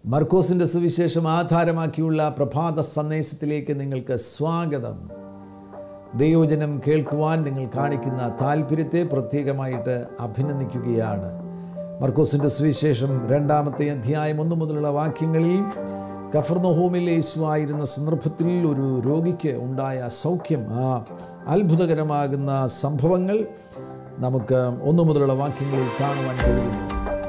മർക്കോസിൻ്റെ സുവിശേഷം ആധാരമാക്കിയുള്ള പ്രഭാത സന്ദേശത്തിലേക്ക് നിങ്ങൾക്ക് സ്വാഗതം ദൈവജനം കേൾക്കുവാൻ നിങ്ങൾ കാണിക്കുന്ന താല്പര്യത്തെ പ്രത്യേകമായിട്ട് അഭിനന്ദിക്കുകയാണ് മർക്കോസിൻ്റെ സുവിശേഷം രണ്ടാമത്തെ അധ്യായം ഒന്ന് മുതലുള്ള വാക്യങ്ങളിൽ കഫർനഹോമിൽ യേശുവായിരുന്ന സന്ദർഭത്തിൽ ഒരു രോഗിക്ക് ഉണ്ടായ സൗഖ്യം ആ അത്ഭുതകരമാകുന്ന സംഭവങ്ങൾ നമുക്ക് ഒന്ന് മുതലുള്ള വാക്യങ്ങളിൽ കാണുവാൻ കഴിയുന്നു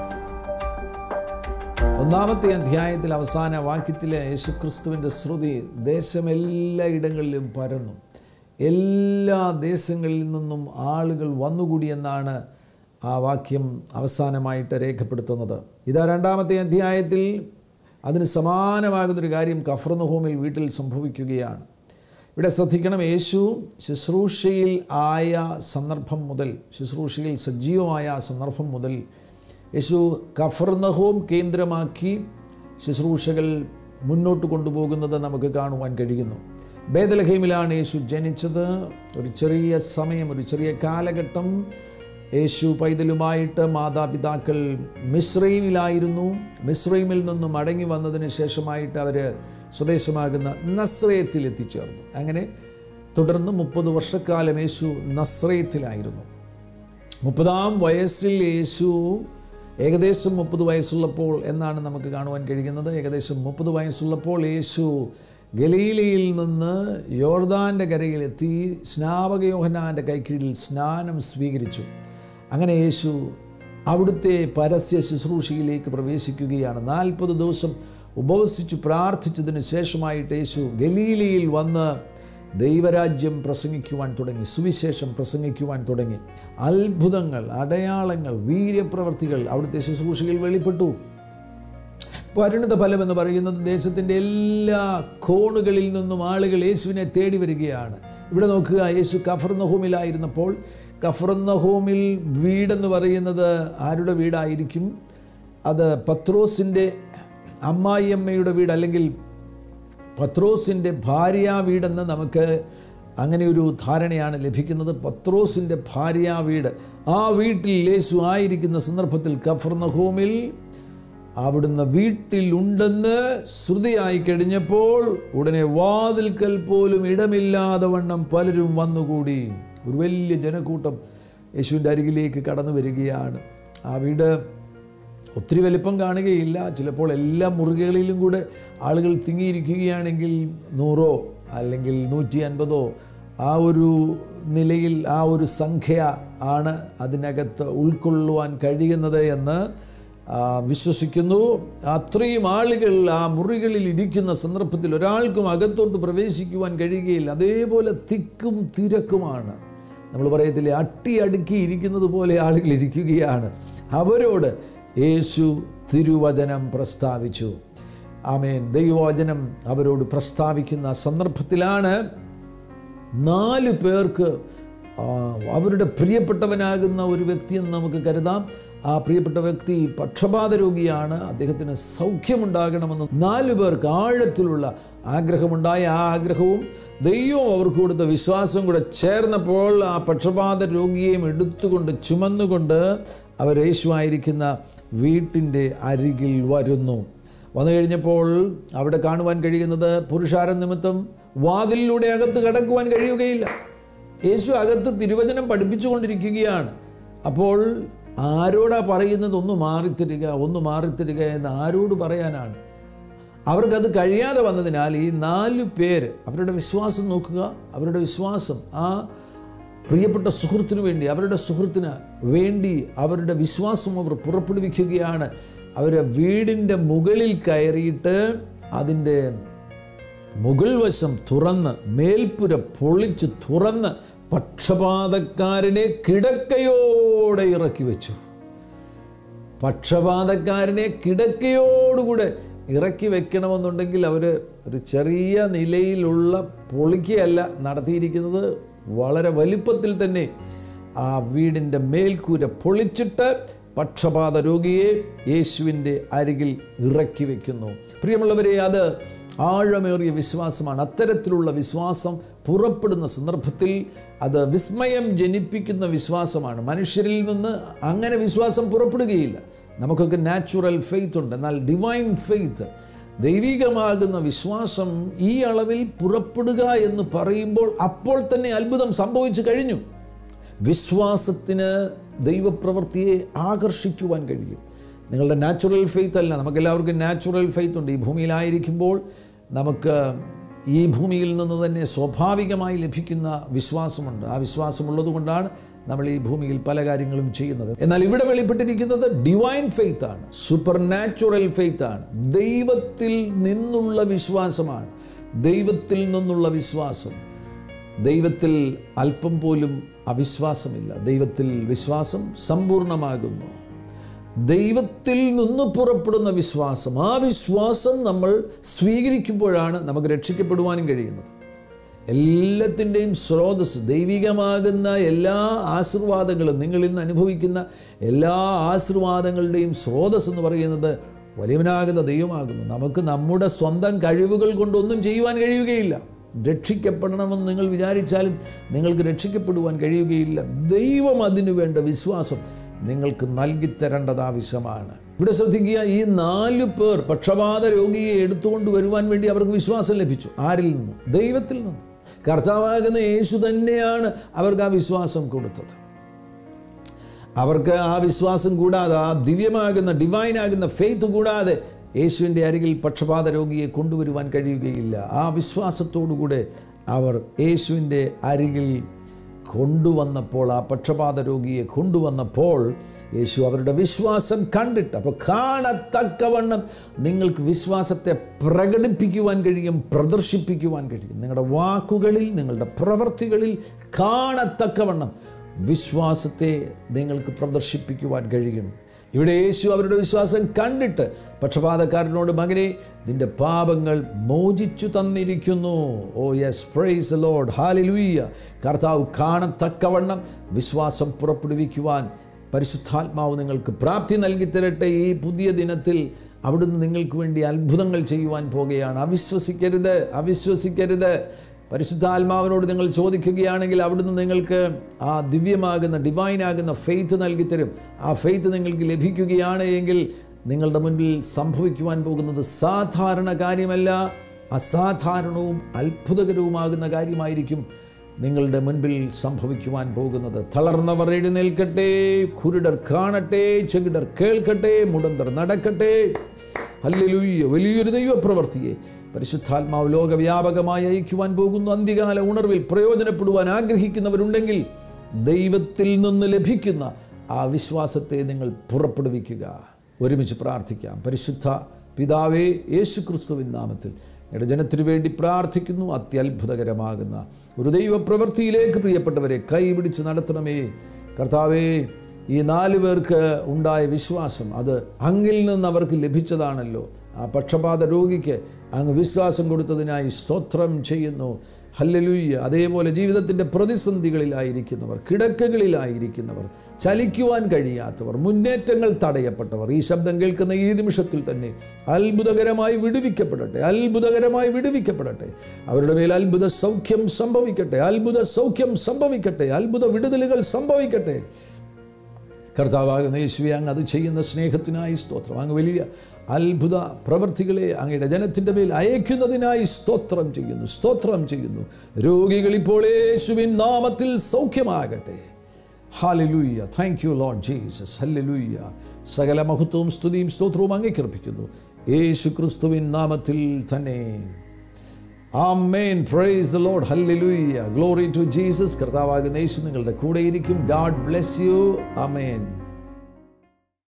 ഒന്നാമത്തെ അധ്യായത്തിൽ അവസാന വാക്യത്തിലെ യേശുക്രിസ്തുവിൻ്റെ ശ്രുതി ദേശമെല്ലായിടങ്ങളിലും പരന്നു എല്ലാ ദേശങ്ങളിൽ നിന്നും ആളുകൾ വന്നുകൂടിയെന്നാണ് ആ വാക്യം അവസാനമായിട്ട് രേഖപ്പെടുത്തുന്നത് ഇതാ രണ്ടാമത്തെ അധ്യായത്തിൽ അതിന് സമാനമാകുന്നൊരു കാര്യം കഫർനുഹോമിൽ വീട്ടിൽ സംഭവിക്കുകയാണ് ഇവിടെ ശ്രദ്ധിക്കണം യേശു ശുശ്രൂഷയിൽ ആയ സന്ദർഭം മുതൽ ശുശ്രൂഷയിൽ സജീവമായ സന്ദർഭം മുതൽ യേശു കഫർനഹോം കേന്ദ്രമാക്കി ശുശ്രൂഷകൾ മുന്നോട്ട് കൊണ്ടുപോകുന്നത് നമുക്ക് കാണുവാൻ കഴിയുന്നു ബേദലഹീമിലാണ് യേശു ജനിച്ചത് ഒരു ചെറിയ സമയം ഒരു ചെറിയ കാലഘട്ടം യേശു പൈതലുമായിട്ട് മാതാപിതാക്കൾ മിശ്രൈമിലായിരുന്നു മിശ്രൈമിൽ നിന്നും മടങ്ങി വന്നതിന് ശേഷമായിട്ട് അവർ സ്വദേശമാകുന്ന നസ്രയത്തിൽ എത്തിച്ചേർന്നു അങ്ങനെ തുടർന്ന് മുപ്പത് വർഷക്കാലം യേശു നസ്രയത്തിലായിരുന്നു മുപ്പതാം വയസ്സിൽ യേശു ഏകദേശം മുപ്പത് വയസ്സുള്ളപ്പോൾ എന്നാണ് നമുക്ക് കാണുവാൻ കഴിയുന്നത് ഏകദേശം മുപ്പത് വയസ്സുള്ളപ്പോൾ യേശു ഗലീലയിൽ നിന്ന് യോർദാൻ്റെ കരയിലെത്തി സ്നാപക യോഹനാൻ്റെ കൈക്കീഴിൽ സ്നാനം സ്വീകരിച്ചു അങ്ങനെ യേശു അവിടുത്തെ പരസ്യ ശുശ്രൂഷയിലേക്ക് പ്രവേശിക്കുകയാണ് നാൽപ്പത് ദിവസം ഉപവസിച്ചു പ്രാർത്ഥിച്ചതിന് ശേഷമായിട്ട് യേശു ഗലീലയിൽ വന്ന് ദൈവരാജ്യം പ്രസംഗിക്കുവാൻ തുടങ്ങി സുവിശേഷം പ്രസംഗിക്കുവാൻ തുടങ്ങി അത്ഭുതങ്ങൾ അടയാളങ്ങൾ വീര്യപ്രവർത്തികൾ അവിടുത്തെ ശുശ്രൂഷയിൽ വെളിപ്പെട്ടു പരിണിത ഫലം എന്ന് പറയുന്നത് ദേശത്തിൻ്റെ എല്ലാ കോണുകളിൽ നിന്നും ആളുകൾ യേശുവിനെ തേടി വരികയാണ് ഇവിടെ നോക്കുക യേശു കഫർനഹോമിലായിരുന്നപ്പോൾ കഫർനഹോമിൽ വീടെന്ന് പറയുന്നത് ആരുടെ വീടായിരിക്കും അത് പത്രോസിൻ്റെ അമ്മായിയമ്മയുടെ വീട് അല്ലെങ്കിൽ പത്രോസിൻ്റെ ഭാര്യാ വീടെന്ന് നമുക്ക് അങ്ങനെ ഒരു ധാരണയാണ് ലഭിക്കുന്നത് പത്രോസിൻ്റെ ഭാര്യാ വീട് ആ വീട്ടിൽ യേശു ആയിരിക്കുന്ന സന്ദർഭത്തിൽ കഫർനഹോമിൽ അവിടുന്ന് വീട്ടിലുണ്ടെന്ന് ശ്രുതിയായി കഴിഞ്ഞപ്പോൾ ഉടനെ വാതിൽക്കൽ പോലും ഇടമില്ലാതെ വണ്ണം പലരും വന്നുകൂടി ഒരു വലിയ ജനക്കൂട്ടം യേശുവിൻ്റെ അരികിലേക്ക് കടന്നു വരികയാണ് ആ വീട് ഒത്തിരി വലിപ്പം കാണുകയില്ല ചിലപ്പോൾ എല്ലാ മുറികളിലും കൂടെ ആളുകൾ തിങ്ങിയിരിക്കുകയാണെങ്കിൽ നൂറോ അല്ലെങ്കിൽ നൂറ്റി അൻപതോ ആ ഒരു നിലയിൽ ആ ഒരു സംഖ്യ ആണ് അതിനകത്ത് ഉൾക്കൊള്ളുവാൻ കഴിയുന്നത് എന്ന് വിശ്വസിക്കുന്നു അത്രയും ആളുകൾ ആ മുറികളിൽ ഇരിക്കുന്ന സന്ദർഭത്തിൽ ഒരാൾക്കും അകത്തോട്ട് പ്രവേശിക്കുവാൻ കഴിയുകയില്ല അതേപോലെ തിക്കും തിരക്കുമാണ് നമ്മൾ പറയത്തില്ലേ അട്ടി അടുക്കി ഇരിക്കുന്നത് പോലെ ആളുകൾ ഇരിക്കുകയാണ് അവരോട് യേശു തിരുവചനം പ്രസ്താവിച്ചു ആമേൻ ദൈവവചനം അവരോട് പ്രസ്താവിക്കുന്ന സന്ദർഭത്തിലാണ് നാല് പേർക്ക് അവരുടെ പ്രിയപ്പെട്ടവനാകുന്ന ഒരു വ്യക്തിയെന്ന് നമുക്ക് കരുതാം ആ പ്രിയപ്പെട്ട വ്യക്തി പക്ഷപാത രോഗിയാണ് അദ്ദേഹത്തിന് സൗഖ്യമുണ്ടാകണമെന്ന് നാലു പേർക്ക് ആഴത്തിലുള്ള ആഗ്രഹമുണ്ടായ ആ ആഗ്രഹവും ദൈവം അവർക്ക് കൊടുത്ത വിശ്വാസവും കൂടെ ചേർന്നപ്പോൾ ആ പക്ഷപാത രോഗിയെയും എടുത്തുകൊണ്ട് ചുമന്നുകൊണ്ട് അവർ യേശുവായിരിക്കുന്ന വീട്ടിൻ്റെ അരികിൽ വരുന്നു വന്നു കഴിഞ്ഞപ്പോൾ അവിടെ കാണുവാൻ കഴിയുന്നത് പുരുഷാരം നിമിത്തം വാതിലിലൂടെ അകത്ത് കടക്കുവാൻ കഴിയുകയില്ല യേശു അകത്ത് തിരുവചനം പഠിപ്പിച്ചുകൊണ്ടിരിക്കുകയാണ് അപ്പോൾ ആരോടാ പറയുന്നത് ഒന്ന് മാറിത്തരിക ഒന്ന് മാറിത്തരിക എന്ന് ആരോട് പറയാനാണ് അവർക്കത് കഴിയാതെ വന്നതിനാൽ ഈ നാല് പേര് അവരുടെ വിശ്വാസം നോക്കുക അവരുടെ വിശ്വാസം ആ പ്രിയപ്പെട്ട സുഹൃത്തിനു വേണ്ടി അവരുടെ സുഹൃത്തിന് വേണ്ടി അവരുടെ വിശ്വാസം അവർ പുറപ്പെടുവിക്കുകയാണ് അവർ വീടിൻ്റെ മുകളിൽ കയറിയിട്ട് അതിൻ്റെ മുകൾ വശം തുറന്ന് മേൽപ്പുര പൊളിച്ച് തുറന്ന് പക്ഷപാതക്കാരനെ കിടക്കയോടെ ഇറക്കി വെച്ചു പക്ഷപാതക്കാരനെ കിടക്കയോടുകൂടെ ഇറക്കി വെക്കണമെന്നുണ്ടെങ്കിൽ അവർ ഒരു ചെറിയ നിലയിലുള്ള പൊളിക്കയല്ല നടത്തിയിരിക്കുന്നത് വളരെ വലിപ്പത്തിൽ തന്നെ ആ വീടിൻ്റെ മേൽക്കൂര പൊളിച്ചിട്ട് പക്ഷപാത രോഗിയെ യേശുവിൻ്റെ അരികിൽ ഇറക്കി വയ്ക്കുന്നു പ്രിയമുള്ളവരെ അത് ആഴമേറിയ വിശ്വാസമാണ് അത്തരത്തിലുള്ള വിശ്വാസം പുറപ്പെടുന്ന സന്ദർഭത്തിൽ അത് വിസ്മയം ജനിപ്പിക്കുന്ന വിശ്വാസമാണ് മനുഷ്യരിൽ നിന്ന് അങ്ങനെ വിശ്വാസം പുറപ്പെടുകയില്ല നമുക്കൊക്കെ നാച്ചുറൽ ഫെയ്ത്ത് ഉണ്ട് എന്നാൽ ഡിവൈൻ ഫെയ്ത്ത് ദൈവികമാകുന്ന വിശ്വാസം ഈ അളവിൽ പുറപ്പെടുക എന്ന് പറയുമ്പോൾ അപ്പോൾ തന്നെ അത്ഭുതം സംഭവിച്ചു കഴിഞ്ഞു വിശ്വാസത്തിന് ദൈവപ്രവൃത്തിയെ ആകർഷിക്കുവാൻ കഴിയും നിങ്ങളുടെ നാച്ചുറൽ ഫെയ്ത്ത് അല്ല നമുക്കെല്ലാവർക്കും നാച്ചുറൽ ഫെയ്ത്ത് ഉണ്ട് ഈ ഭൂമിയിലായിരിക്കുമ്പോൾ നമുക്ക് ഈ ഭൂമിയിൽ നിന്ന് തന്നെ സ്വാഭാവികമായി ലഭിക്കുന്ന വിശ്വാസമുണ്ട് ആ വിശ്വാസമുള്ളത് കൊണ്ടാണ് നമ്മൾ ഈ ഭൂമിയിൽ പല കാര്യങ്ങളും ചെയ്യുന്നത് എന്നാൽ ഇവിടെ വെളിപ്പെട്ടിരിക്കുന്നത് ഡിവൈൻ ഫെയ്ത്ത് ആണ് സൂപ്പർ നാച്ചുറൽ ഫെയ്ത്ത് ആണ് ദൈവത്തിൽ നിന്നുള്ള വിശ്വാസമാണ് ദൈവത്തിൽ നിന്നുള്ള വിശ്വാസം ദൈവത്തിൽ അല്പം പോലും അവിശ്വാസമില്ല ദൈവത്തിൽ വിശ്വാസം സമ്പൂർണ്ണമാകുന്നു ദൈവത്തിൽ നിന്ന് പുറപ്പെടുന്ന വിശ്വാസം ആ വിശ്വാസം നമ്മൾ സ്വീകരിക്കുമ്പോഴാണ് നമുക്ക് രക്ഷിക്കപ്പെടുവാനും കഴിയുന്നത് എല്ലാത്തിൻ്റെയും സ്രോതസ് ദൈവികമാകുന്ന എല്ലാ ആശീർവാദങ്ങളും നിങ്ങൾ ഇന്ന് അനുഭവിക്കുന്ന എല്ലാ ആശീർവാദങ്ങളുടെയും സ്രോതസ് എന്ന് പറയുന്നത് വലിയവനാകുന്ന ദൈവമാകുന്നു നമുക്ക് നമ്മുടെ സ്വന്തം കഴിവുകൾ കൊണ്ടൊന്നും ചെയ്യുവാൻ കഴിയുകയില്ല രക്ഷിക്കപ്പെടണമെന്ന് നിങ്ങൾ വിചാരിച്ചാലും നിങ്ങൾക്ക് രക്ഷിക്കപ്പെടുവാൻ കഴിയുകയില്ല ദൈവം അതിനു വേണ്ട വിശ്വാസം നിങ്ങൾക്ക് നൽകിത്തരേണ്ടത് ആവശ്യമാണ് ഇവിടെ ശ്രദ്ധിക്കുക ഈ നാല് പേർ പക്ഷപാത രോഗിയെ എടുത്തുകൊണ്ട് വരുവാൻ വേണ്ടി അവർക്ക് വിശ്വാസം ലഭിച്ചു ആരിൽ നിന്നും ദൈവത്തിൽ നിന്നും കർത്താവാകുന്ന യേശു തന്നെയാണ് അവർക്ക് ആ വിശ്വാസം കൊടുത്തത് അവർക്ക് ആ വിശ്വാസം കൂടാതെ ആ ദിവ്യമാകുന്ന ഡിവൈനാകുന്ന ഫെയ്ത്ത് കൂടാതെ യേശുവിൻ്റെ അരികിൽ പക്ഷപാത രോഗിയെ കൊണ്ടുവരുവാൻ കഴിയുകയില്ല ആ വിശ്വാസത്തോടുകൂടെ അവർ യേശുവിൻ്റെ അരികിൽ കൊണ്ടുവന്നപ്പോൾ ആ പക്ഷപാത രോഗിയെ കൊണ്ടുവന്നപ്പോൾ യേശു അവരുടെ വിശ്വാസം കണ്ടിട്ട് അപ്പോൾ കാണത്തക്കവണ്ണം നിങ്ങൾക്ക് വിശ്വാസത്തെ പ്രകടിപ്പിക്കുവാൻ കഴിയും പ്രദർശിപ്പിക്കുവാൻ കഴിയും നിങ്ങളുടെ വാക്കുകളിൽ നിങ്ങളുടെ പ്രവൃത്തികളിൽ കാണത്തക്കവണ്ണം വിശ്വാസത്തെ നിങ്ങൾക്ക് പ്രദർശിപ്പിക്കുവാൻ കഴിയും ഇവിടെ യേശു അവരുടെ വിശ്വാസം കണ്ടിട്ട് പക്ഷപാതക്കാരനോട് മകനെ നിന്റെ പാപങ്ങൾ മോചിച്ചു തന്നിരിക്കുന്നു oh yes praise lord hallelujah കർത്താവ് കാണത്തക്കവണ്ണം വിശ്വാസം പുറപ്പെടുവിക്കുവാൻ പരിശുദ്ധാത്മാവ് നിങ്ങൾക്ക് പ്രാപ്തി നൽകി തരട്ടെ ഈ പുതിയ ദിനത്തിൽ അവിടുന്ന് നിങ്ങൾക്ക് വേണ്ടി അത്ഭുതങ്ങൾ ചെയ്യുവാൻ പോകുകയാണ് അവിശ്വസിക്കരുത് അവിശ്വസിക്കരുത് പരിശുദ്ധാത്മാവിനോട് നിങ്ങൾ ചോദിക്കുകയാണെങ്കിൽ അവിടുന്ന് നിങ്ങൾക്ക് ആ ദിവ്യമാകുന്ന ഡിവൈനാകുന്ന ഫെയ്ത്ത് നൽകി തരും ആ ഫെയ്ത്ത് നിങ്ങൾക്ക് ലഭിക്കുകയാണ് എങ്കിൽ നിങ്ങളുടെ മുൻപിൽ സംഭവിക്കുവാൻ പോകുന്നത് സാധാരണ കാര്യമല്ല അസാധാരണവും അത്ഭുതകരവുമാകുന്ന കാര്യമായിരിക്കും നിങ്ങളുടെ മുൻപിൽ സംഭവിക്കുവാൻ പോകുന്നത് തളർന്നവർ എഴുന്നേൽക്കട്ടെ കുരുടർ കാണട്ടെ ചെകിടർ കേൾക്കട്ടെ മുടന്തർ നടക്കട്ടെ ഹല്ലേലൂയ്യ വലിയൊരു ദൈവപ്രവർത്തിയെ പരിശുദ്ധാത്മാവ് ലോകവ്യാപകമായി അയക്കുവാൻ പോകുന്നു അന്ത്യകാല ഉണർവിൽ പ്രയോജനപ്പെടുവാൻ ആഗ്രഹിക്കുന്നവരുണ്ടെങ്കിൽ ദൈവത്തിൽ നിന്ന് ലഭിക്കുന്ന ആ വിശ്വാസത്തെ നിങ്ങൾ പുറപ്പെടുവിക്കുക ഒരുമിച്ച് പ്രാർത്ഥിക്കാം പരിശുദ്ധ പിതാവേ യേശു ക്രിസ്തുവിൻ നാമത്തിൽ ഞങ്ങളുടെ ജനത്തിനു വേണ്ടി പ്രാർത്ഥിക്കുന്നു അത്യത്ഭുതകരമാകുന്ന ഒരു ദൈവപ്രവൃത്തിയിലേക്ക് പ്രിയപ്പെട്ടവരെ കൈപിടിച്ച് നടത്തണമേ കർത്താവേ ഈ നാല് പേർക്ക് ഉണ്ടായ വിശ്വാസം അത് അങ്ങിൽ നിന്ന് അവർക്ക് ലഭിച്ചതാണല്ലോ ആ പക്ഷപാത രോഗിക്ക് അങ്ങ് വിശ്വാസം കൊടുത്തതിനായി സ്തോത്രം ചെയ്യുന്നു ഹല്ലലൂയ്യ അതേപോലെ ജീവിതത്തിൻ്റെ പ്രതിസന്ധികളിലായിരിക്കുന്നവർ കിടക്കകളിലായിരിക്കുന്നവർ ചലിക്കുവാൻ കഴിയാത്തവർ മുന്നേറ്റങ്ങൾ തടയപ്പെട്ടവർ ഈ ശബ്ദം കേൾക്കുന്ന ഈ നിമിഷത്തിൽ തന്നെ അത്ഭുതകരമായി വിടുവിക്കപ്പെടട്ടെ അത്ഭുതകരമായി വിടുവിക്കപ്പെടട്ടെ അവരുടെ മേൽ അത്ഭുത സൗഖ്യം സംഭവിക്കട്ടെ അത്ഭുത സൗഖ്യം സംഭവിക്കട്ടെ അത്ഭുത വിടുതലുകൾ സംഭവിക്കട്ടെ കർത്താവാകുന്ന യേശുവെ അങ്ങ് അത് ചെയ്യുന്ന സ്നേഹത്തിനായി സ്തോത്രം അങ്ങ് വലിയ അത്ഭുത പ്രവൃത്തികളെ അങ്ങയുടെ ജനത്തിൻ്റെ മേൽ അയക്കുന്നതിനായി സ്തോത്രം ചെയ്യുന്നു സ്തോത്രം ചെയ്യുന്നു രോഗികൾ ഇപ്പോൾ യേശുവിൻ നാമത്തിൽ സൗഖ്യമാകട്ടെ hallelujah thank you lord Jesus hallelujah സകല മഹത്വവും സ്തുതിയും സ്തോത്രവും അങ്ങേക്കർപ്പിക്കുന്നു യേശു ക്രിസ്തുവിൻ നാമത്തിൽ തന്നെ ആമേൻ praise the lord hallelujah glory to Jesus കർത്താവാകുന്ന യേശു നിങ്ങളുടെ കൂടെയിരിക്കും ഗാഡ് ബ്ലെസ് യു ആമേൻ